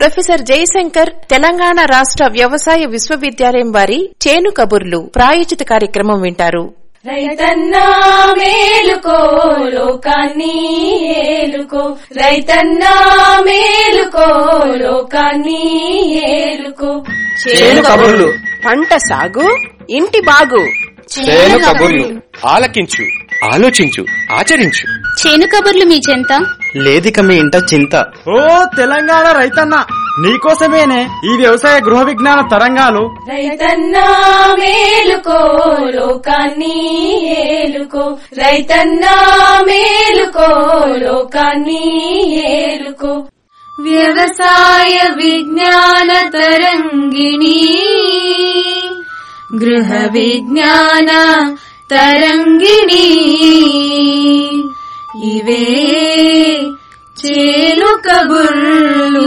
Professor Jayashankar Telangana రాష్ట్ర వ్యవసాయ విశ్వవిద్యాలయం వారి చేను కబుర్లు ప్రాయోజిత కార్యక్రమం వింటారు రైతన్నా మేలుకో లోకాన్ని ఏలుకో రైతన్నా మేలుకో లోకాన్ని ఏలుకో చేను కబుర్లు పంట సాగు ఇంటి బాగు చేను కబుర్లు ఆలకించు ఆలోచించు ఆచరించు చేను కబుర్లు మీ చెంత లేదిక మీ ఇంట చింత ఓ తెలంగాణ రైతన్న నీకోసమేనే ఈ వ్యవసాయ గృహ విజ్ఞాన తరంగాలు రైతన్నా మేలుకో లోకాన్ని ఏలుకో రైతన్నా మేలుకో లోకాన్ని ఏలుకో వ్యవసాయ విజ్ఞాన తరంగిణి గృహ విజ్ఞాన తరంగిణి ఇవే చేలు కబుర్లు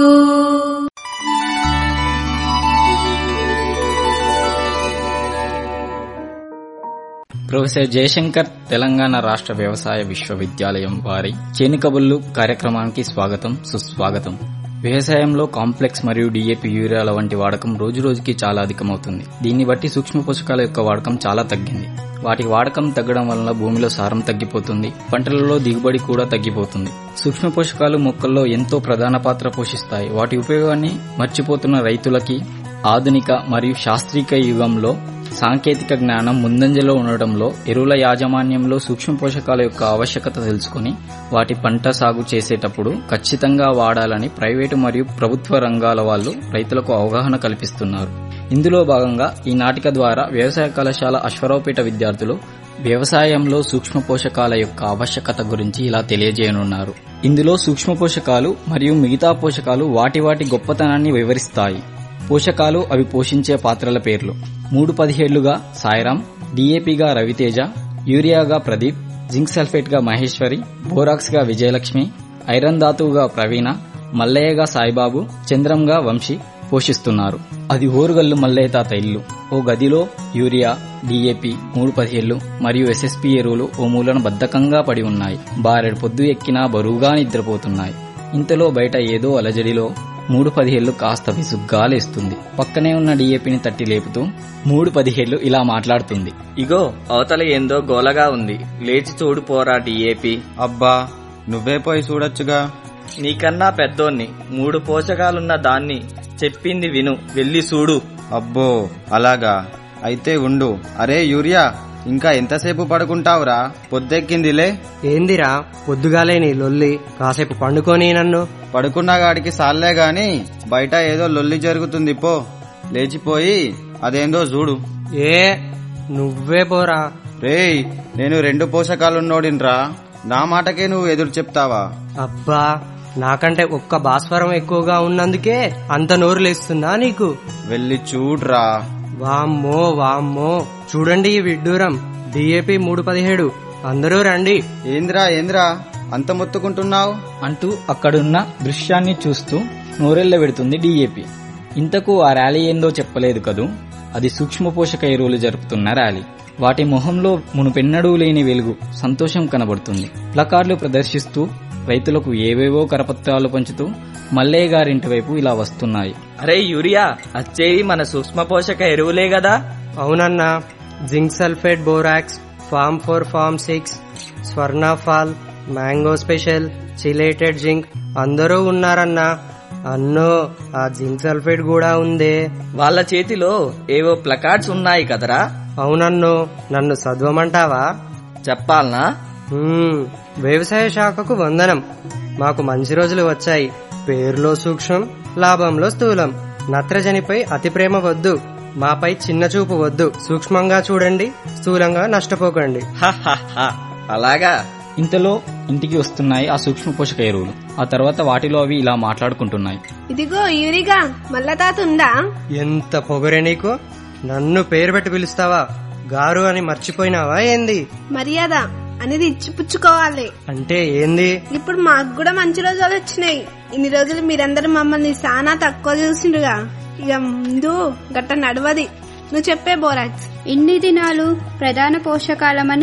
ప్రొఫెసర్ జయశంకర్ తెలంగాణ రాష్ట్ర వ్యవసాయ విశ్వవిద్యాలయం వారి చేను కబుర్లు కార్యక్రమానికి స్వాగతం సుస్వాగతం వ్యవసాయంలో కాంప్లెక్స్ మరియు డిఏపి యూరియాల వంటి వాడకం రోజు రోజుకి చాలా అధికమవుతుంది దీన్ని బట్టి సూక్ష్మ పోషకాల యొక్క వాడకం చాలా తగ్గింది వాటి వాడకం తగ్గడం వలన భూమిలో సారం తగ్గిపోతుంది పంటలలో దిగుబడి కూడా తగ్గిపోతుంది సూక్ష్మ పోషకాలు మొక్కల్లో ఎంతో ప్రధాన పాత్ర పోషిస్తాయి వాటి ఉపయోగాన్ని మర్చిపోతున్న రైతులకి ఆధునిక మరియు శాస్త్రీయ యుగంలో సాంకేతిక జ్ఞానం ముందంజలో ఉండడంలో ఎరువుల యాజమాన్యంలో సూక్ష్మ పోషకాల యొక్క ఆవశ్యకత తెలుసుకుని వాటి పంట సాగు చేసేటప్పుడు ఖచ్చితంగా వాడాలని ప్రైవేటు మరియు ప్రభుత్వ రంగాల వాళ్ళు రైతులకు అవగాహన కల్పిస్తున్నారు ఇందులో భాగంగా ఈ నాటిక ద్వారా వ్యవసాయ కళాశాల అశ్వరావుపేట విద్యార్థులు వ్యవసాయంలో సూక్ష్మ పోషకాల యొక్క ఆవశ్యకత గురించి ఇలా తెలియజేయనున్నారు ఇందులో సూక్ష్మ పోషకాలు మరియు మిగతా పోషకాలు వాటి వాటి గొప్పతనాన్ని వివరిస్తాయి పోషకాలు అవి పోషించే పాత్రల పేర్లు మూడు పదిహేళ్లుగా సాయిరాం డీఏపీగా రవితేజ యూరియాగా ప్రదీప్ జింక్ సల్ఫేట్ గా మహేశ్వరి బోరాక్స్ గా విజయలక్ష్మి ఐరన్ ధాతువుగా ప్రవీణ మల్లయ్యగా సాయిబాబు చంద్రంగా వంశీ పోషిస్తున్నారు అది ఓరుగల్లు మల్లయ్య తాత ఇల్లు ఓ గదిలో యూరియా డీఏపీ మూడు పదిహేళ్లు మరియు ఎస్ఎస్పీ ఎరువులు ఓ మూలన బద్ధకంగా పడి ఉన్నాయి బారెడు పొద్దు ఎక్కినా బరువుగా నిద్రపోతున్నాయి ఇంతలో బయట ఏదో అలజడిలో మూడు పదిహేళ్లు కాస్త విసుగ్గా లేస్తుంది పక్కనే ఉన్న డీఏపీని తట్టి లేపుతూ మూడు పదిహేళ్లు ఇలా మాట్లాడుతుంది ఇగో అవతల ఏందో గోలగా ఉంది లేచి చూడు పోరా డిఏపి అబ్బా నువ్వే పోయి చూడొచ్చుగా నీకన్నా పెద్దోన్ని మూడు పోషకాలున్న దాన్ని చెప్పింది విను వెళ్ళి చూడు అబ్బో అలాగా అయితే ఉండు అరే యూరియా ఇంకా ఎంతసేపు పడుకుంటావురా పొద్దెక్కిందిలే ఏందిరా పొద్దుగాలే నీ లొల్లి కాసేపు పండుకొని నన్ను పడుకున్న గాడికి సాల్లే గాని బయట ఏదో లొల్లి జరుగుతుంది పో లేచిపోయి అదేందో చూడు ఏ నువ్వే పోరా రేయ్ నేను రెండు పోషకాలున్నోడిన్రా నా మాటకే నువ్వు ఎదురు చెప్తావా అబ్బా నాకంటే ఒక్క భాస్వరం ఎక్కువగా ఉన్నందుకే అంత నోరు లేస్తుందా నీకు వెళ్ళి చూడ్రా వామ్మో వామ్మో చూడండి ఈ విడ్డూరం డిఏపి మూడు పదిహేడు అందరూ రండి ఏంద్రా ఏంద్రా అంత మొత్తుకుంటున్నావు అంటూ అక్కడున్న దృశ్యాన్ని చూస్తూ నోరెళ్ల పెడుతుంది డీఏపీ ఇంతకు ఆ ర్యాలీ ఏందో చెప్పలేదు కదూ అది సూక్ష్మ పోషక ఎరువులు జరుపుతున్న ర్యాలీ వాటి మొహంలో మునుపెన్నడూ లేని వెలుగు సంతోషం కనబడుతుంది ప్లకార్డులు ప్రదర్శిస్తూ రైతులకు ఏవేవో కరపత్రాలు పంచుతూ మల్లయ్య గారింటి వైపు ఇలా వస్తున్నాయి అరే యూరియా అచ్చేవి మన సూక్ష్మ పోషక ఎరువులే గదా అవునన్నా zinc sulphate borax form four form six స్వర్ణాఫాల్ మ్యాంగో స్పెషల్ చిలేటెడ్ జింక్ అందరూ ఉన్నారన్నా అన్నో ఆ జింక్ సల్ఫేట్ కూడా ఉందే వాళ్ళ చేతిలో ఏవో ప్లకార్డ్స్ ఉన్నాయి కదరా అవునన్ను నన్ను చదవమంటావా చెప్పాలనా హ్మ్, వ్యవసాయ శాఖకు వందనం మాకు మంచి రోజులు వచ్చాయి పేరులో సూక్ష్మం లాభంలో స్థూలం నత్రజనిపై అతి ప్రేమ వద్దు మాపై చిన్న చూపు వద్దు సూక్ష్మంగా చూడండి స్థూలంగా నష్టపోకండి హహహ. అలాగా ఇంతలో ఇంటికి వస్తున్నాయి ఆ సూక్ష్మ పోషక ఎరువులు ఆ తర్వాత వాటిలో అవి ఇలా మాట్లాడుకుంటున్నాయి ఇదిగో యూరిగా మల్ల తాత ఉందా ఎంత పొగరే నీకు నన్ను పేరు పెట్టి పిలుస్తావా గారు అని మర్చిపోయినావా ఏంది మర్యాద అనేది ఇచ్చిపుచ్చుకోవాలి అంటే ఏంది ఇప్పుడు మాకు కూడా మంచి రోజులు వచ్చినాయి ఇన్ని రోజులు మీరందరూ మమ్మల్ని చాలా తక్కువ చూసిండ్రుగా ఇక ముందు గట్ట నడవది నువ్వు చెప్పే బోరాక్స్ ఇన్ని దినాలు ప్రధాన పోషకాలమని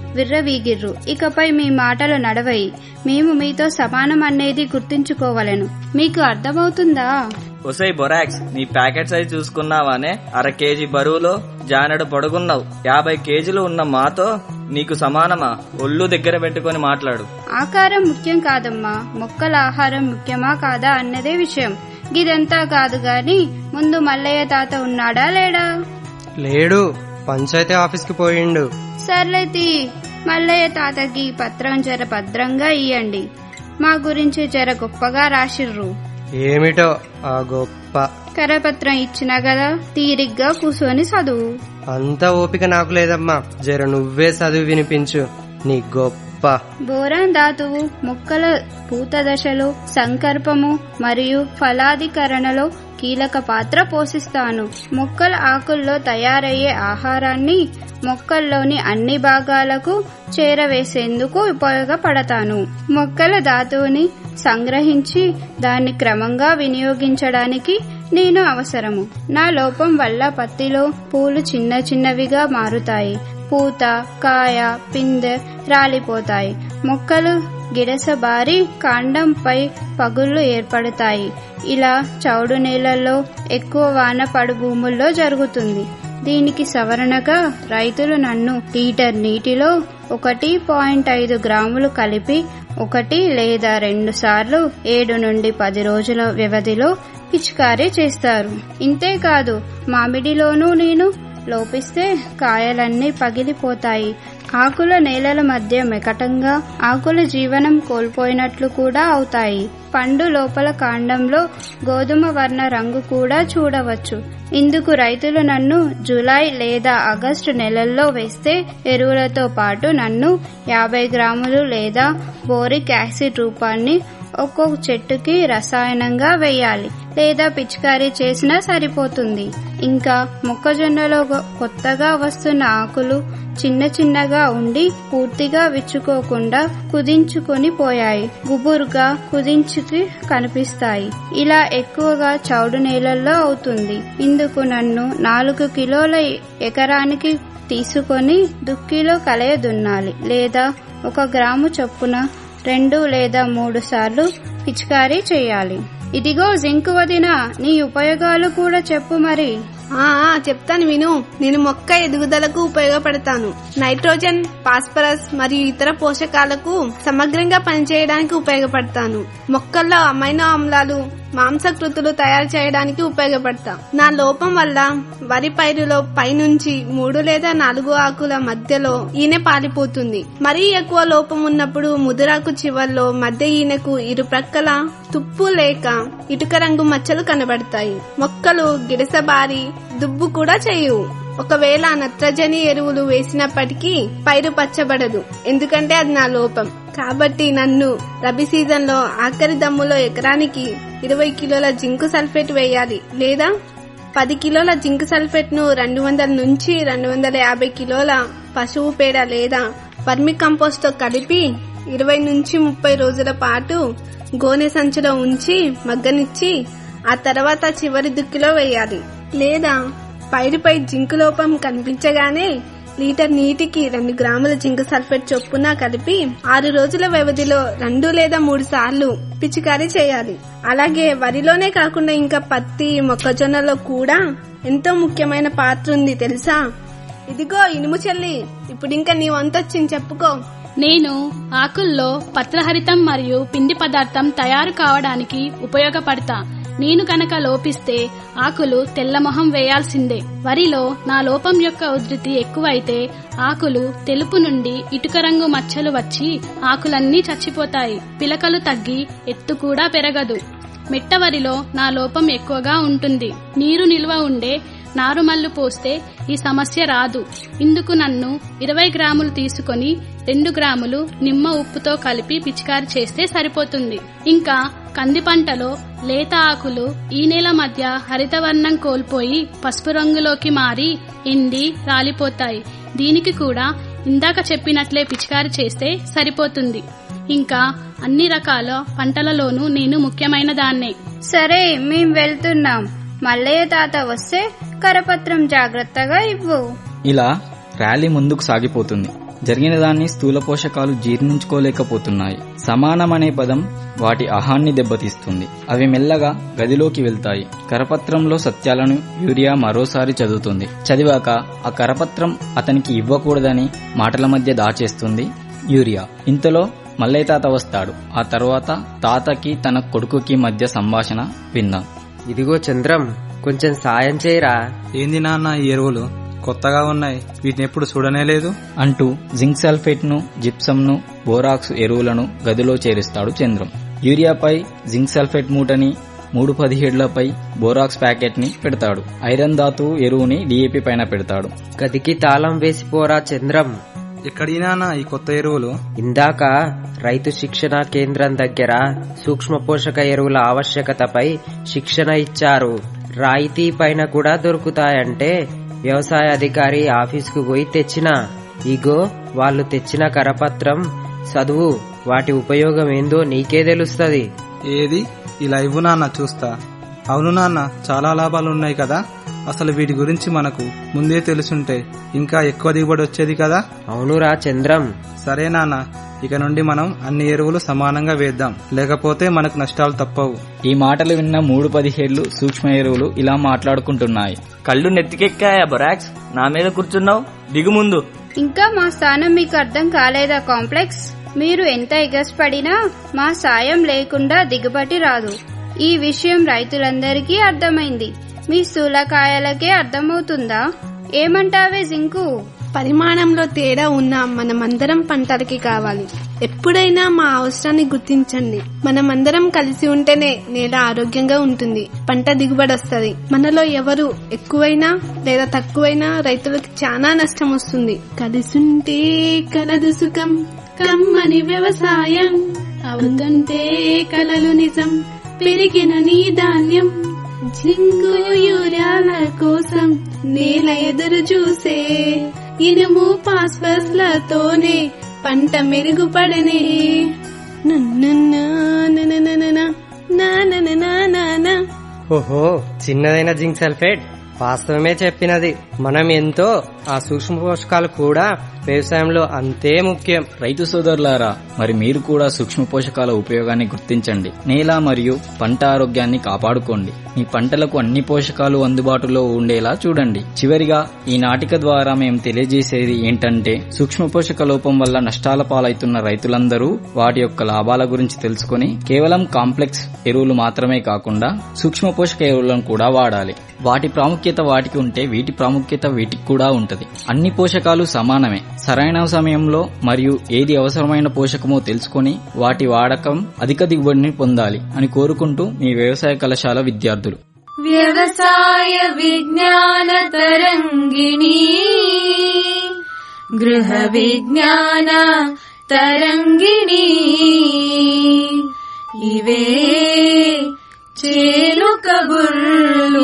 విర్రవీగిర్రు ఇకపై మీ మాటలు నడవయి మేము మీతో సమానం అనేది గుర్తుంచుకోవలెను మీకు అర్థమవుతుందా ఒసై బొరాక్స్ నీ ప్యాకెట్ సైజ్ చూసుకున్నావానే అర కేజీ బరువులో జానెడు పొడుగున్నావు యాభై కేజీలు ఉన్న మాతో నీకు సమానమా ఒళ్ళు దగ్గర పెట్టుకొని మాట్లాడు ఆకారం ముఖ్యం కాదమ్మా మొక్కల ఆహారం ముఖ్యమా కాదా అన్నదే విషయం గిదంతా కాదు గాని ముందు మల్లయ్య తాత ఉన్నాడా లేడా లేడు పంచాయతీ ఆఫీస్కి పోయిండు సర్లేతి మల్లయ్య తాతకి ఈ పత్రం జర భద్రంగా ఇయ్యండి మా గురించి జర గొప్పగా రాసిర్రు ఏమిటో ఆ గొప్ప కరపత్రం ఇచ్చినా కదా తీరిగ్గా కూర్చొని చదువు అంత ఓపిక నాకు లేదమ్మా జర నువ్వే చదివి వినిపించు నీ గొప్ప బోరాన్ ధాతువు మొక్కల పూత దశలో సంకర్పము మరియు ఫలాధికరణలో కీలక పాత్ర పోషిస్తాను మొక్కల ఆకుల్లో తయారయ్యే ఆహారాన్ని మొక్కల్లోని అన్ని భాగాలకు చేరవేసేందుకు ఉపయోగపడతాను మొక్కల ధాతువుని సంగ్రహించి దాన్ని క్రమంగా వినియోగించడానికి నేను అవసరము నా లోపం వల్ల పత్తిలో పూలు చిన్న చిన్నవిగా మారుతాయి పూత కాయ పిందె రాలిపోతాయి మొక్కలు గిడసబారి కాండంపై పగుళ్లు ఏర్పడతాయి ఇలా చౌడు నేలల్లో ఎక్కువ వాన పడు భూముల్లో జరుగుతుంది దీనికి సవరణగా రైతులు నన్ను లీటర్ నీటిలో ఒకటి పాయింట్ ఐదు గ్రాములు కలిపి ఒకటి లేదా రెండు సార్లు ఏడు నుండి పది రోజుల వ్యవధిలో పిచికారీ చేస్తారు ఇంతేకాదు మామిడిలోనూ నేను లోపిస్తే కాయలన్నీ పగిలిపోతాయి ఆకుల నేలల మధ్య మెకటంగా ఆకుల జీవనం కోల్పోయినట్లు కూడా అవుతాయి పండు లోపల కాండంలో గోధుమ వర్ణ రంగు కూడా చూడవచ్చు ఇందుకు రైతులు నన్ను జూలై లేదా ఆగస్టు నెలల్లో వేస్తే ఎరువులతో పాటు నన్ను యాభై గ్రాములు లేదా బోరిక్ యాసిడ్ రూపాన్ని ఒక్కొక్క చెట్టుకి రసాయనంగా వేయాలి లేదా పిచికారీ చేసినా సరిపోతుంది ఇంకా మొక్కజొన్నలో గొ- కొత్తగా వస్తున్న ఆకులు చిన్న చిన్నగా ఉండి పూర్తిగా విచ్చుకోకుండా కుదించుకొని పోయాయి గుబురుగా కుదించుకి కనిపిస్తాయి ఇలా ఎక్కువగా చౌడు నేలల్లో అవుతుంది ఇందుకు నన్ను నాలుగు కిలోల ఎకరానికి తీసుకొని దుక్కిలో కలయ దున్నాలి లేదా ఒక గ్రాము చొప్పున రెండు లేదా మూడు సార్లు పిచికారీ చేయాలి ఇదిగో జింక్ వదిన నీ ఉపయోగాలు కూడా చెప్పు మరి ఆ ఆ, చెప్తాను విను నేను మొక్క ఎదుగుదలకు ఉపయోగపడతాను నైట్రోజన్ ఫాస్ఫరస్ మరియు ఇతర పోషకాలకు సమగ్రంగా పనిచేయడానికి ఉపయోగపడతాను మొక్కల్లో అమైనో ఆమ్లాలు మాంసకృతులు తయారు చేయడానికి ఉపయోగపడతా నా లోపం వల్ల వరి పైరులో పైనుంచి మూడు లేదా నాలుగు ఆకుల మధ్యలో ఈనె పాలిపోతుంది మరీ ఎక్కువ లోపం ఉన్నప్పుడు ముదురాకు చివర్లో మధ్య ఈనెకు ఇరు ప్రక్కల తుప్పు లేక ఇటుక రంగు మచ్చలు కనబడతాయి మొక్కలు గిడసబారి దుబ్బు కూడా చేయవు ఒకవేళ నత్రజని ఎరువులు వేసినప్పటికీ పైరు పచ్చబడదు ఎందుకంటే అది నా లోపం కాబట్టి నన్ను రబీ సీజన్ లో ఆఖరి దమ్ములో ఎకరానికి ఇరవై కిలోల జింకు సల్ఫేట్ వేయాలి లేదా పది కిలోల జింక్ సల్ఫేట్ ను రెండు వందల నుంచి రెండు వందల యాభై కిలోల పశువు పేడ లేదా వర్మి కంపోస్ట్ తో కలిపి ఇరవై నుంచి ముప్పై రోజుల పాటు గోనె సంచిలో ఉంచి మగ్గనిచ్చి ఆ తర్వాత చివరి దుక్కిలో వేయాలి లేదా పైరుపై జింకు లోపం కనిపించగానే లీటర్ నీటికి రెండు గ్రాముల జింక్ సల్ఫేట్ చొప్పున కలిపి ఆరు రోజుల వ్యవధిలో రెండు లేదా మూడు సార్లు పిచికారీ చేయాలి అలాగే వరిలోనే కాకుండా ఇంకా పత్తి మొక్కజొన్నలో కూడా ఎంతో ముఖ్యమైన పాత్ర ఉంది తెలుసా ఇదిగో ఇనుము చెల్లి ఇప్పుడు ఇంకా నీ వంతొచ్చింది చెప్పుకో నేను ఆకుల్లో పత్రహరితం మరియు పిండి పదార్థం తయారు కావడానికి ఉపయోగపడతా నేను కనుక లోపిస్తే ఆకులు తెల్లమొహం వేయాల్సిందే వరిలో నా లోపం యొక్క ఉధృతి ఎక్కువైతే ఆకులు తెలుపు నుండి ఇటుక రంగు మచ్చలు వచ్చి ఆకులన్నీ చచ్చిపోతాయి పిలకలు తగ్గి ఎత్తు కూడా పెరగదు మిట్టవరిలో నా లోపం ఎక్కువగా ఉంటుంది నీరు నిల్వ ఉండే నారుమల్లు పోస్తే ఈ సమస్య రాదు ఇందుకు నన్ను ఇరవై గ్రాములు తీసుకొని రెండు గ్రాములు నిమ్మ ఉప్పుతో కలిపి పిచికారి చేస్తే సరిపోతుంది ఇంకా కంది పంటలో లేత ఆకులు ఈ నెల మధ్య హరితవర్ణం కోల్పోయి పసుపు రంగులోకి మారి ఎండి రాలిపోతాయి దీనికి కూడా ఇందాక చెప్పినట్లే పిచికారి చేస్తే సరిపోతుంది ఇంకా అన్ని రకాల పంటలలోనూ నేను ముఖ్యమైన దాన్నే సరే మేం వెళ్తున్నాం మల్లయ్య తాత వస్తే కరపత్రం జాగ్రత్తగా ఇవ్వు ఇలా ర్యాలీ ముందుకు సాగిపోతుంది జరిగిన దాన్ని స్థూల పోషకాలు జీర్ణించుకోలేకపోతున్నాయి సమానం అనే పదం వాటి అహాన్ని దెబ్బతీస్తుంది అవి మెల్లగా గదిలోకి వెళ్తాయి కరపత్రంలో సత్యాలను యూరియా మరోసారి చదువుతుంది చదివాక ఆ కరపత్రం అతనికి ఇవ్వకూడదని మాటల మధ్య దాచేస్తుంది యూరియా ఇంతలో మల్లయ్య తాత వస్తాడు ఆ తర్వాత తాతకి తన కొడుకుకి మధ్య సంభాషణ విందాం ఇదిగో చంద్రం కొంచెం సాయం చేయరా ఏంది నాన్న ఈ ఎరువులు కొత్తగా ఉన్నాయి వీటిని ఎప్పుడు చూడనే లేదు అంటూ జింక్ సల్ఫేట్ ను జిప్సమ్ ను బోరాక్స్ ఎరువులను గదిలో చేరుస్తాడు చంద్రం యూరియాపై జింక్ సల్ఫేట్ మూటని మూడు పదిహేడులపై బోరాక్స్ ప్యాకెట్ ని పెడతాడు ఐరన్ ధాతు ఎరువుని డిఏపి పైన పెడతాడు గదికి తాళం వేసిపోరా చంద్రం ఎక్కడి నాన్న ఈ కొత్త ఎరువులు ఇందాక రైతు శిక్షణ కేంద్రం దగ్గర సూక్ష్మ పోషక ఎరువుల ఆవశ్యకతపై శిక్షణ ఇచ్చారు రాయితీ పైన కూడా దొరుకుతాయంటే వ్యవసాయ అధికారి ఆఫీసుకు పోయి తెచ్చిన ఇగో వాళ్ళు తెచ్చిన కరపత్రం చదువు వాటి ఉపయోగం ఏందో నీకే తెలుస్తది ఏది ఇలా ఇవ్వు నాన్న చూస్తా అవును నాన్న చాలా లాభాలు ఉన్నాయి కదా అసలు వీటి గురించి మనకు ముందే తెలుసుంటే ఇంకా ఎక్కువ దిగుబడి వచ్చేది కదా అవునురా చంద్రం సరే నాన్న ఇక నుండి మనం అన్ని ఎరువులు సమానంగా వేద్దాం లేకపోతే మనకు నష్టాలు తప్పవు ఈ మాటలు విన్న మూడు పదిహేళ్లు సూక్ష్మ ఎరువులు ఇలా మాట్లాడుకుంటున్నాయి కళ్ళు నెత్తికెక్కాయా బొరాక్స్ నా మీద కూర్చున్నావు దిగు ముందు ఇంకా మా స్థానం మీకు అర్థం కాలేదా కాంప్లెక్స్ మీరు ఎంత ఎగస్పడినా మా సాయం లేకుండా దిగుబడి రాదు ఈ విషయం రైతులందరికీ అర్థమైంది మీ స్థూలకాయలకే అర్థమవుతుందా ఏమంటావే జింకు పరిమాణంలో తేడా ఉన్న మనమందరం పంటలకి కావాలి ఎప్పుడైనా మా అవసరాన్ని గుర్తించండి మనమందరం కలిసి ఉంటేనే నేల ఆరోగ్యంగా ఉంటుంది పంట దిగుబడి వస్తుంది మనలో ఎవరు ఎక్కువైనా లేదా తక్కువైనా రైతులకు చాలా నష్టం వస్తుంది కలిసుంటే కలదు సుఖం కమ్మని వ్యవసాయం అవుతుంటే కలలు నిజం పెరిగిన నీ ధాన్యం జింగు యూరియాల కోసం నేల ఎదురు చూసే ఇనుము పాస్పర్స్ లతోనే పంట మెరుగుపడనే ఓహో చిన్నదైన జింక్ సల్ఫేట్ వాస్తవమే చెప్పినది మనం ఎంతో ఆ సూక్ష్మ పోషకాలు కూడా వ్యవసాయంలో అంతే ముఖ్యం రైతు సోదరులారా మరి మీరు కూడా సూక్ష్మ పోషకాల ఉపయోగాన్ని గుర్తించండి నేల మరియు పంట ఆరోగ్యాన్ని కాపాడుకోండి మీ పంటలకు అన్ని పోషకాలు అందుబాటులో ఉండేలా చూడండి చివరిగా ఈ నాటిక ద్వారా మేము తెలియజేసేది ఏంటంటే సూక్ష్మ పోషక లోపం వల్ల నష్టాల పాలవుతున్న రైతులందరూ వాటి యొక్క లాభాల గురించి తెలుసుకుని కేవలం కాంప్లెక్స్ ఎరువులు మాత్రమే కాకుండా సూక్ష్మ పోషక ఎరువులను కూడా వాడాలి వాటి ప్రాముఖ్యత వాటికి ఉంటే వీటి ప్రాముఖ్యత వీటికి కూడా ఉంటది అన్ని పోషకాలు సమానమే సరైన సమయంలో మరియు ఏది అవసరమైన పోషకమో తెలుసుకొని వాటి వాడకం అధిక దిగుబడిని పొందాలి అని కోరుకుంటూ మీ వ్యవసాయ కళాశాల విద్యార్థులు వ్యవసాయ విజ్ఞాన తరంగిణి గృహ విజ్ఞాన తరంగిణి ఇవే చేలు కబుర్లు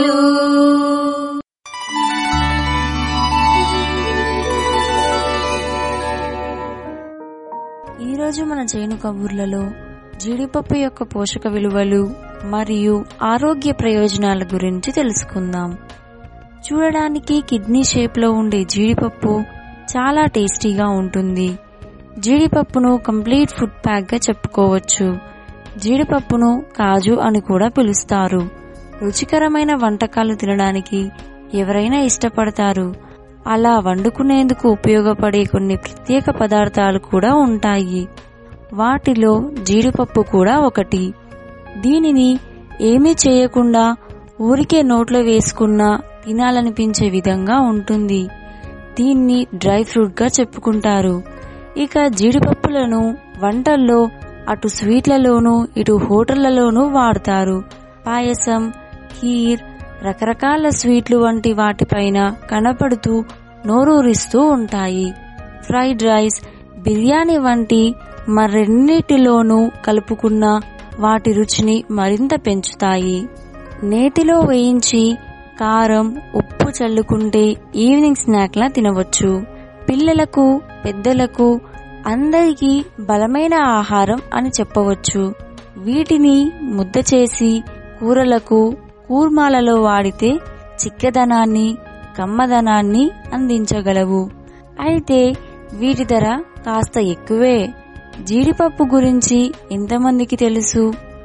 ఈరోజు మన చేను కబుర్లలో జీడిపప్పు యొక్క పోషక విలువలు మరియు ఆరోగ్య ప్రయోజనాల గురించి తెలుసుకుందాం చూడడానికి కిడ్నీ షేప్లో ఉండే జీడిపప్పు చాలా టేస్టీగా ఉంటుంది జీడిపప్పును కంప్లీట్ ఫుడ్ ప్యాక్గా చెప్పుకోవచ్చు జీడిపప్పును కాజు అని కూడా పిలుస్తారు రుచికరమైన వంటకాలు తినడానికి ఎవరైనా ఇష్టపడతారు అలా వండుకునేందుకు ఉపయోగపడే కొన్ని ప్రత్యేక పదార్థాలు కూడా ఉంటాయి వాటిలో జీడిపప్పు కూడా ఒకటి దీనిని ఏమీ చేయకుండా ఊరికే నోట్లో వేసుకున్నా తినాలనిపించే విధంగా ఉంటుంది దీన్ని డ్రై ఫ్రూట్గా చెప్పుకుంటారు ఇక జీడిపప్పులను వంటల్లో అటు స్వీట్లలోనూ ఇటు హోటళ్లలోనూ వాడతారు పాయసం ఖీర్ రకరకాల స్వీట్లు వంటి వాటిపైన కనపడుతూ నోరూరిస్తూ ఉంటాయి ఫ్రైడ్ రైస్ బిర్యానీ వంటి మరెన్నిటిలోనూ కలుపుకున్న వాటి రుచిని మరింత పెంచుతాయి నేతిలో వేయించి కారం ఉప్పు చల్లుకుంటే ఈవినింగ్ స్నాక్లా తినవచ్చు పిల్లలకు పెద్దలకు అందరికీ బలమైన ఆహారం అని చెప్పవచ్చు వీటిని ముద్ద చేసి కూరలకు కూర్మాలలో వాడితే చిక్కదనాన్ని కమ్మదనాన్ని అందించగలవు అయితే వీటి ధర కాస్త ఎక్కువే జీడిపప్పు గురించి ఎంతమందికి తెలుసు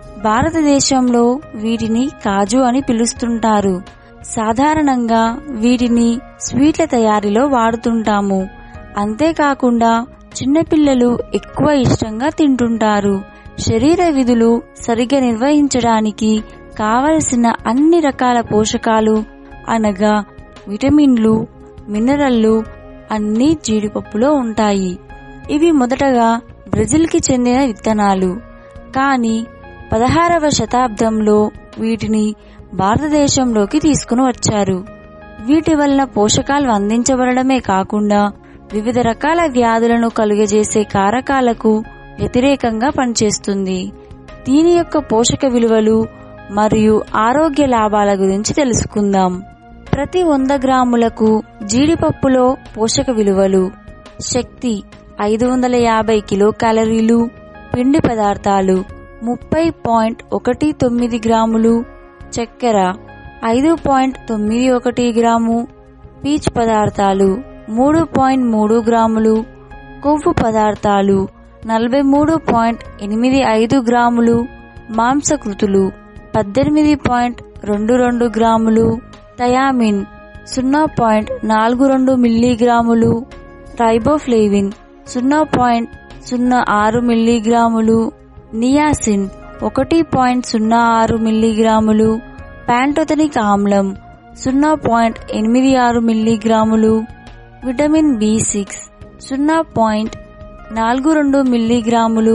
భారతదేశంలో వీటిని కాజు అని పిలుస్తుంటారు సాధారణంగా వీటిని స్వీట్ల తయారీలో వాడుతుంటాము అంతేకాకుండా చిన్నపిల్లలు ఎక్కువ ఇష్టంగా తింటుంటారు శరీర విధులు సరిగా నిర్వహించడానికి కావలసిన అన్ని రకాల పోషకాలు అనగా విటమిన్లు మినరల్లు అన్నీ జీడిపప్పులో ఉంటాయి ఇవి మొదటగా బ్రెజిల్కి చెందిన విత్తనాలు కానీ పదహారవ శతాబ్దంలో వీటిని భారతదేశంలోకి తీసుకుని వచ్చారు వీటి వలన పోషకాలు అందించబడమే కాకుండా వివిధ రకాల వ్యాధులను కలుగజేసే కారకాలకు వ్యతిరేకంగా పనిచేస్తుంది దీని యొక్క పోషక విలువలు మరియు ఆరోగ్య లాభాల గురించి తెలుసుకుందాం ప్రతి వంద గ్రాములకు జీడిపప్పులో పోషక విలువలు శక్తి ఐదు వందల యాభై కిలో క్యాలరీలు పిండి పదార్థాలు ముప్పై పాయింట్ ఒకటి తొమ్మిది గ్రాములు చక్కెర ఐదు పాయింట్ తొమ్మిది ఒకటి గ్రాము పీచ్ పదార్థాలు మూడు పాయింట్ మూడు గ్రాములు కొవ్వు పదార్థాలు నలభై మూడు పాయింట్ ఎనిమిది ఐదు గ్రాములు మాంసకృతులు పద్దెనిమిది పాయింట్ రెండు రెండు గ్రాములు థయామిన్ సున్నా పాయింట్ నాలుగు రెండు మిల్లీగ్రాములు రైబోఫ్లేవిన్ సున్నా పాయింట్ సున్నా ఆరు మిల్లీగ్రాములు నియాసిన్ ఒకటి పాయింట్ సున్నా ఆరు మిల్లీగ్రాములు ప్యాంటోథనిక్ ఆమ్లం సున్నా పాయింట్ ఎనిమిది ఆరు మిల్లీగ్రాములు విటమిన్ బి సిక్స్ సున్నా పాయింట్ నాలుగు రెండు మిల్లీగ్రాములు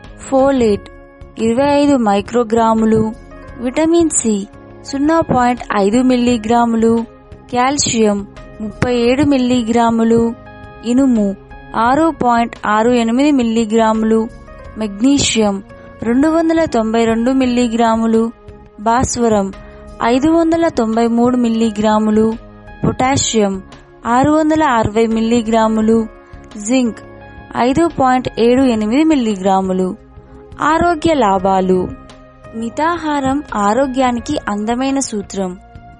ఫోలేట్ ఇరవై ఐదు మైక్రోగ్రాములు విటమిన్ సి సున్నా పాయింట్ ఐదు మిల్లీగ్రాములు కాల్షియం ముప్పై ఏడు మిల్లీగ్రాములు ఇనుము ఆరు పాయింట్ ఆరు ఎనిమిది మిల్లీగ్రాములు మెగ్నీషియం రెండు వందల తొంభై రెండు మిల్లీగ్రాములు భాస్వరం ఐదు వందల తొంభై మూడు మిల్లీగ్రాములు పొటాషియం ఆరు వందల అరవై మిల్లీగ్రాములు జింక్ ఐదు పాయింట్ ఏడు ఎనిమిది మిల్లీగ్రాములు ఆరోగ్య లాభాలు మితాహారం ఆరోగ్యానికి అందమైన సూత్రం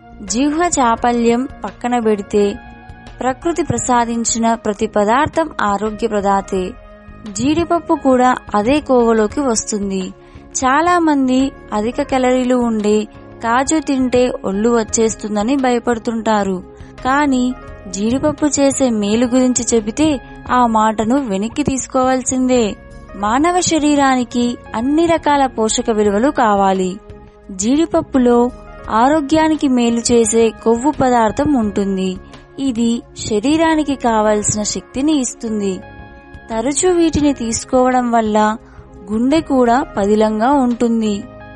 జీవ చాపల్యం పక్కన పెడితే ప్రకృతి ప్రసాదించిన ప్రతి పదార్థం ఆరోగ్య ప్రదాతే జీడిపప్పు కూడా అదే కోవలోకి వస్తుంది చాలా మంది అధిక క్యాలరీలు ఉండే కాజు తింటే ఒళ్ళు వచ్చేస్తుందని భయపడుతుంటారు కానీ జీడిపప్పు చేసే మేలు గురించి చెబితే ఆ మాటను వెనక్కి తీసుకోవాల్సిందే మానవ శరీరానికి అన్ని రకాల పోషక విలువలు కావాలి జీడిపప్పులో ఆరోగ్యానికి మేలు చేసే కొవ్వు పదార్థం ఉంటుంది ఇది శరీరానికి కావలసిన శక్తిని ఇస్తుంది తరచూ వీటిని తీసుకోవడం వల్ల గుండె కూడా పదిలంగా ఉంటుంది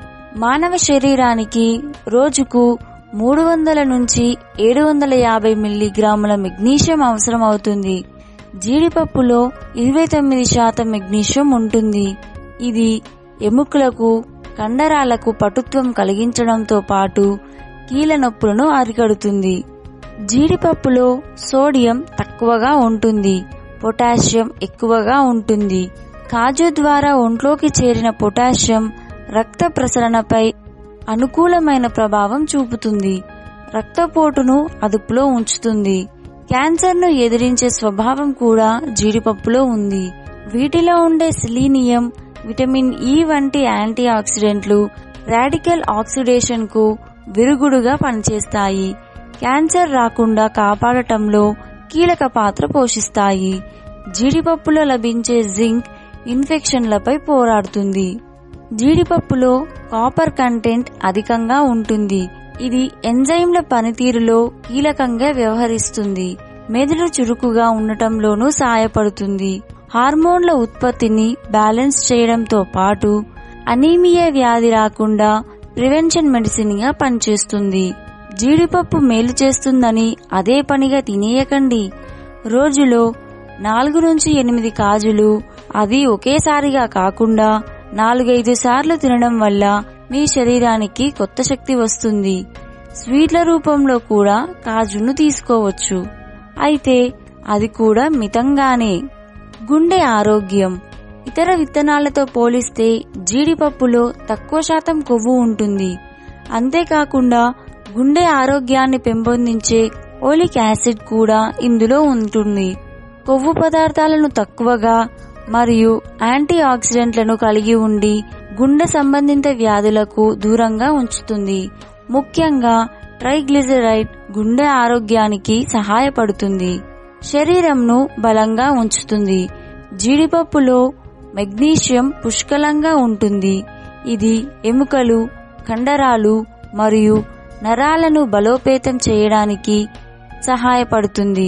మానవ శరీరానికి రోజుకు మూడు వందల నుంచి ఏడు వందల యాభై మిల్లీగ్రాముల మెగ్నీషియం అవసరం అవుతుంది జీడిపప్పులో ఇరవై తొమ్మిది శాతం మెగ్నీషియం ఉంటుంది ఇది ఎముకలకు కండరాలకు పటుత్వం కలిగించడంతో పాటు కీళ్ళ నొప్పులను అరికడుతుంది జీడిపప్పులో సోడియం తక్కువగా ఉంటుంది పొటాషియం ఎక్కువగా ఉంటుంది కాజు ద్వారా ఒంట్లోకి చేరిన పొటాషియం రక్త ప్రసరణపై అనుకూలమైన ప్రభావం చూపుతుంది రక్తపోటును అదుపులో ఉంచుతుంది క్యాన్సర్ను ఎదిరించే స్వభావం కూడా జీడిపప్పులో ఉంది వీటిలో ఉండే సిలీనియం విటమిన్ ఈ వంటి యాంటీ ఆక్సిడెంట్లు రాడికల్ ఆక్సిడేషన్ కు విరుగుడుగా పనిచేస్తాయి క్యాన్సర్ రాకుండా కాపాడటంలో కీలక పాత్ర పోషిస్తాయి జీడిపప్పులో లభించే జింక్ ఇన్ఫెక్షన్లపై పోరాడుతుంది జీడిపప్పులో కాపర్ కంటెంట్ అధికంగా ఉంటుంది ఇది ఎంజైమ్ల పనితీరులో కీలకంగా వ్యవహరిస్తుంది మెదడు చురుకుగా ఉండటంలోనూ సాయపడుతుంది హార్మోన్ల ఉత్పత్తిని బ్యాలెన్స్ చేయడంతో పాటు అనీమియా వ్యాధి రాకుండా ప్రివెన్షన్ మెడిసిన్ గా పనిచేస్తుంది జీడిపప్పు మేలు చేస్తుందని అదే పనిగా తినేయకండి రోజులో నాలుగు నుంచి ఎనిమిది కాజులు అది ఒకేసారిగా కాకుండా నాలుగైదు సార్లు తినడం వల్ల మీ శరీరానికి కొత్త శక్తి వస్తుంది స్వీట్ల రూపంలో కూడా కాజును తీసుకోవచ్చు అయితే అది కూడా మితంగానే గుండె ఆరోగ్యం ఇతర విత్తనాలతో పోలిస్తే జీడిపప్పులో తక్కువ శాతం కొవ్వు ఉంటుంది అంతేకాకుండా గుండె ఆరోగ్యాన్ని పెంపొందించే ఓలిక్ యాసిడ్ కూడా ఇందులో ఉంటుంది కొవ్వు పదార్థాలను తక్కువగా మరియు యాంటీ ఆక్సిడెంట్లను కలిగి ఉండి గుండె సంబంధిత వ్యాధులకు దూరంగా ఉంచుతుంది ముఖ్యంగా ట్రైగ్లిజరైడ్ గుండె ఆరోగ్యానికి సహాయపడుతుంది శరీరంను బలంగా ఉంచుతుంది జీడిపప్పులో మెగ్నీషియం పుష్కలంగా ఉంటుంది ఇది ఎముకలు కండరాలు మరియు నరాలను బలోపేతం చేయడానికి సహాయపడుతుంది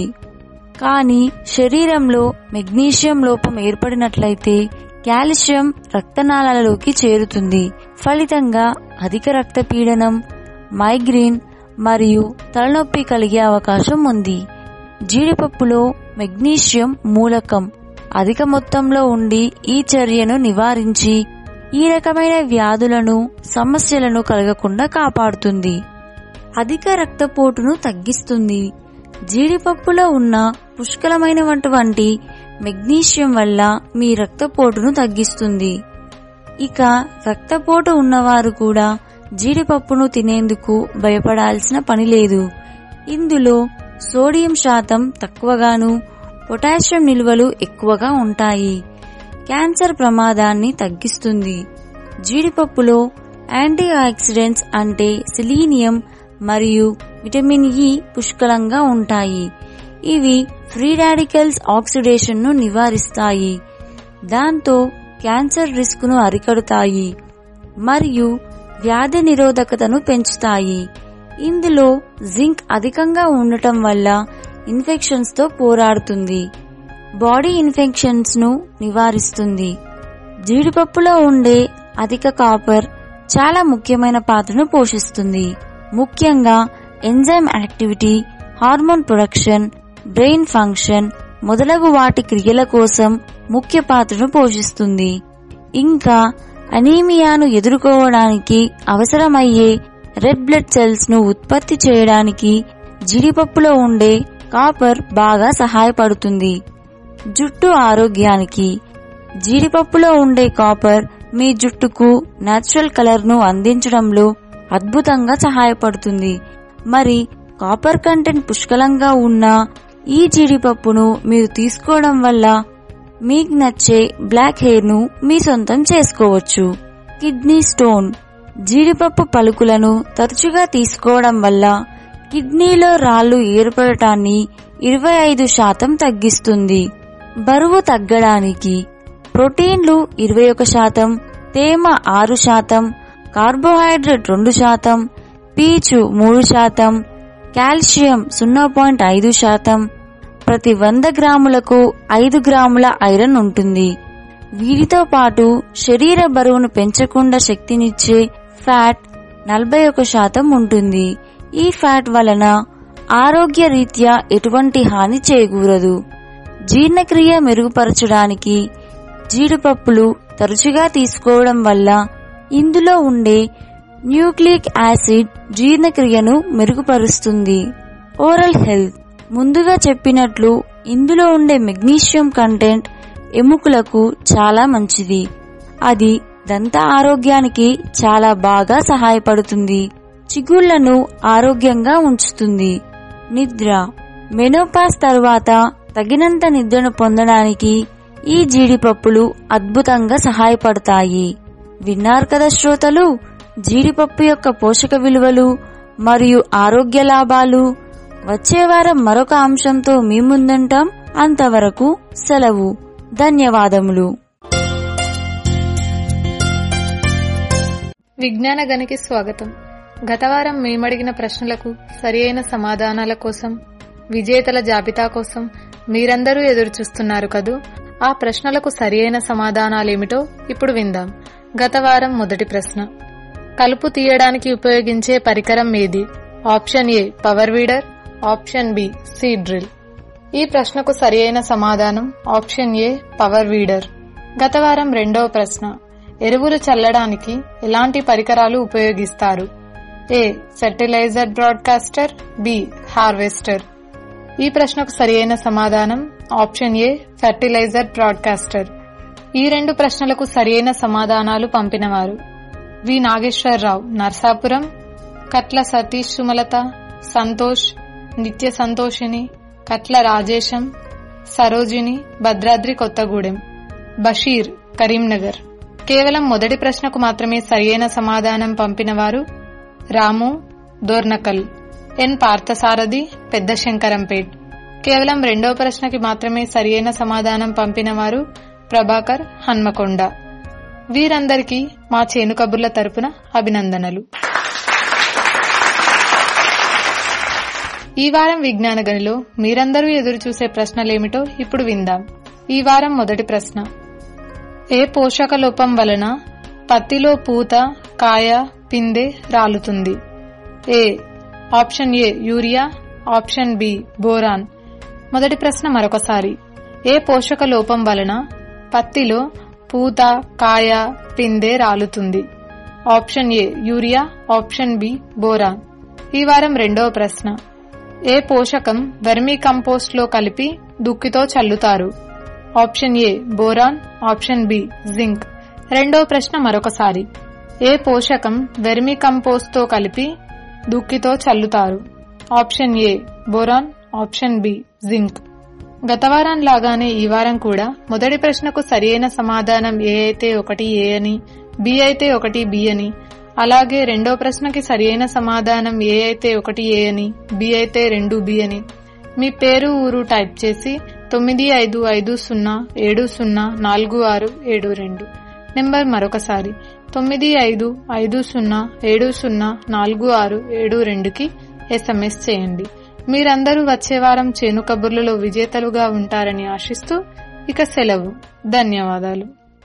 కానీ శరీరంలో మెగ్నీషియం లోపం ఏర్పడినట్లయితే కాల్షియం రక్తనాళాలలోకి చేరుతుంది ఫలితంగా అధిక రక్తపీడనం మైగ్రేన్ మరియు తలనొప్పి కలిగే అవకాశం ఉంది జీడిపప్పులో మెగ్నీషియం మూలకం అధిక మొత్తంలో ఉండి ఈ చర్యను నివారించి ఈ రకమైన వ్యాధులను సమస్యలను కలగకుండా కాపాడుతుంది అధిక రక్తపోటును తగ్గిస్తుంది జీడిపప్పులో ఉన్న పుష్కలమైనటువంటి మెగ్నీషియం వల్ల మీ రక్తపోటును తగ్గిస్తుంది ఇక రక్తపోటు ఉన్నవారు కూడా జీడిపప్పును తినేందుకు భయపడాల్సిన పని లేదు ఇందులో సోడియం శాతం తక్కువగాను పొటాషియం నిల్వలు ఎక్కువగా ఉంటాయి క్యాన్సర్ ప్రమాదాన్ని తగ్గిస్తుంది జీడిపప్పులో యాంటీ ఆక్సిడెంట్స్ అంటే సిలీనియం మరియు విటమిన్ ఇ పుష్కలంగా ఉంటాయి ఇవి ఫ్రీ రాడికల్స్ ఆక్సిడేషన్ ను నివారిస్తాయి దాంతో క్యాన్సర్ రిస్క్ ను అరికడతాయి మరియు వ్యాధి నిరోధకతను పెంచుతాయి ఇందులో జింక్ అధికంగా ఉండటం వల్ల ఇన్ఫెక్షన్స్ తో పోరాడుతుంది బాడీ ఇన్ఫెక్షన్స్ ను నివారిస్తుంది జీడిపప్పులో ఉండే అధిక కాపర్ చాలా ముఖ్యమైన పాత్రను పోషిస్తుంది ముఖ్యంగా enzyme activity hormone production brain function మొదలగు వాటి క్రియల కోసం ముఖ్య పాత్రను పోషిస్తుంది ఇంకా అనీమియాను ఎదుర్కోవడానికి అవసరమయ్యే రెడ్ బ్లడ్ సెల్స్ ను ఉత్పత్తి చేయడానికి జీడిపప్పులో ఉండే కాపర్ బాగా సహాయపడుతుంది జుట్టు ఆరోగ్యానికి జీడిపప్పులో ఉండే కాపర్ మీ జుట్టుకు నేచురల్ కలర్ ను అందించడంలో అద్భుతంగా సహాయపడుతుంది మరి కాపర్ కంటెంట్ పుష్కలంగా ఉన్న ఈ జీడిపప్పును మీరు తీసుకోవడం వల్ల మీకు నచ్చే బ్లాక్ హెయిర్ ను మీ సొంతం చేసుకోవచ్చు కిడ్నీ స్టోన్ జీడిపప్పు పలుకులను తరచుగా తీసుకోవడం వల్ల కిడ్నీలో రాళ్లు ఏర్పడటాన్ని ఇరవై ఐదు శాతం తగ్గిస్తుంది బరువు తగ్గడానికి ప్రోటీన్లు ఇరవై ఒక శాతం తేమ ఆరు శాతం కార్బోహైడ్రేట్ రెండు శాతం పీచు మూడు శాతం కాల్షియం సున్నా పాయింట్ ఐదు శాతం ప్రతి వంద గ్రాములకు ఐదు గ్రాముల ఐరన్ ఉంటుంది వీటితో పాటు శరీర బరువును పెంచకుండా శక్తినిచ్చే ఫ్యాట్ నలభై ఒక శాతం ఉంటుంది ఈ ఫ్యాట్ వలన ఆరోగ్య రీత్యా ఎటువంటి హాని చేకూరదు జీర్ణక్రియ మెరుగుపరచడానికి జీడిపప్పులు తరచుగా తీసుకోవడం వల్ల ఇందులో ఉండే న్యూక్లిక్ యాసిడ్ జీర్ణక్రియను మెరుగుపరుస్తుంది ఓరల్ హెల్త్ ముందుగా చెప్పినట్లు ఇందులో ఉండే మెగ్నీషియం కంటెంట్ ఎముకలకు చాలా మంచిది అది దంత ఆరోగ్యానికి చాలా బాగా సహాయపడుతుంది చిగుళ్లను ఆరోగ్యంగా ఉంచుతుంది నిద్ర మెనోపాస్ తర్వాత తగినంత నిద్రను పొందడానికి ఈ జీడిపప్పులు అద్భుతంగా సహాయపడతాయి విన్నారు కదా శ్రోతలు జీడిపప్పు యొక్క పోషక విలువలు మరియు ఆరోగ్య లాభాలు వచ్చే వారం మరొక అంశంతో మీ ముందుంటాం అంతవరకు సెలవు ధన్యవాదములు విజ్ఞాన గనికి స్వాగతం గత వారం మేమడిగిన ప్రశ్నలకు సరియైన సమాధానాల కోసం విజేతల జాబితా కోసం మీరందరూ ఎదురు చూస్తున్నారు కదూ ఆ ప్రశ్నలకు సరియైన సమాధానాలేమిటో ఇప్పుడు విందాం గత వారం మొదటి ప్రశ్న కలుపు తీయడానికి ఉపయోగించే పరికరం ఏది option A power weeder option B seed drill ఈ ప్రశ్నకు సరియైన సమాధానం ఆప్షన్ ఏ పవర్ వీడర్ గత వారం రెండవ ప్రశ్న ఎరువులు చల్లడానికి ఎలాంటి పరికరాలు ఉపయోగిస్తారు A fertiliser broadcaster B harvester ఈ ప్రశ్నకు సరియైన సమాధానం ఆప్షన్ ఏ ఫెర్టిలైజర్ బ్రాడ్కాస్టర్ ఈ రెండు ప్రశ్నలకు సరియైన సమాధానాలు పంపినవారు వి నాగేశ్వరరావు నర్సాపురం కట్ల సతీష్ సుమలత సంతోష్ నిత్య సంతోషిని కట్ల రాజేశం సరోజిని భద్రాద్రి కొత్తగూడెం బషీర్ కరీంనగర్ కేవలం మొదటి ప్రశ్నకు మాత్రమే సరియైన సమాధానం పంపిన వారు రాము దోర్నకల్ ఎన్ పార్థసారథి పెద్ద శంకరంపేట్ కేవలం రెండవ ప్రశ్నకి మాత్రమే సరియైన సమాధానం పంపిన వారు ప్రభాకర్ హన్మకొండ వీరందరికీ మా చేను కబుర్ల తరపున అభినందనలు ఈ వారం విజ్ఞాన గనిలో మీరందరూ ఎదురు చూసే ప్రశ్నలేమిటో ఇప్పుడు విందాం ఈ వారం మొదటి ప్రశ్న ఏ పోషక లోపం వలన పత్తిలో పూత కాయ పిందె రాలుతుంది A option A urea option B boron మొదటి ప్రశ్న మరొకసారి ఏ పోషక లోపం వలన పత్తిలో పూత కాయ పిందె రాలుతుంది option A urea option B boron ఈ వారం రెండవ ప్రశ్న ఏ పోషకం వెర్మీ కంపోస్ట్ లో కలిపి దుక్కితో చల్లుతారు option A boron option B zinc రెండవ ప్రశ్న మరొకసారి ఏ పోషకం వెర్మీ కంపోస్ట్ తో కలిపి దుక్కితో చల్లుతారు option A boron option B zinc గత వారం లాగానే ఈ వారం కూడా మొదటి ప్రశ్నకు సరియైన సమాధానం ఏ అయితే ఒకటి ఏ అని బి అయితే ఒకటి బి అని అలాగే రెండో ప్రశ్నకి సరియైన సమాధానం ఏ అయితే ఒకటి ఏ అని బి అయితే రెండు బి అని మీ పేరు ఊరు టైప్ చేసి తొమ్మిది ఐదు ఐదు సున్నా ఏడు సున్నా నాలుగు ఆరు ఏడు రెండు నెంబర్ మరొకసారి తొమ్మిది ఐదు ఐదు సున్నా ఏడు సున్నా నాలుగు ఆరు ఏడు రెండుకి ఎస్ఎంఎస్ చేయండి మీరందరూ వచ్చే వారం చేను కబుర్లలో విజేతలుగా ఉంటారని ఆశిస్తూ ఇక సెలవు ధన్యవాదాలు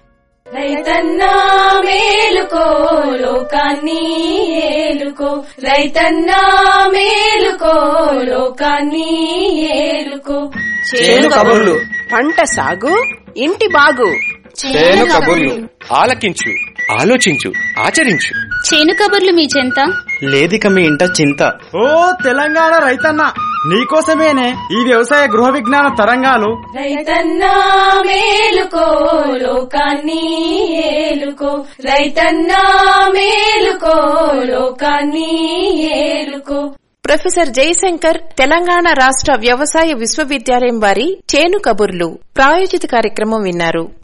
రైతన్నా మేలుకో లోకాన్ని ఏలుకో రైతన్నా మేలుకో లోకాన్ని ఏలుకో చేను కబుర్లు పంట సాగు ఇంటి బాగు చేను కబుర్లు ఆలకించు ఆలోచించు ఆచరించు చేను కబుర్లు మీ చెంత లేదిక మీ ఇంట చింత ఓ తెలంగాణ రైతన్న నీకోసమేనే ఈ వ్యవసాయ గృహ విజ్ఞాన తరంగాలు రైతన్నా మేలుకో లోకాన్ని ఏలుకో రైతన్నా మేలుకో లోకాన్ని ఏలుకో ప్రొఫెసర్ జయశంకర్ తెలంగాణ రాష్ట్ర వ్యవసాయ విశ్వవిద్యాలయం వారి చేను కబుర్లు ప్రాయోజిత కార్యక్రమం విన్నారు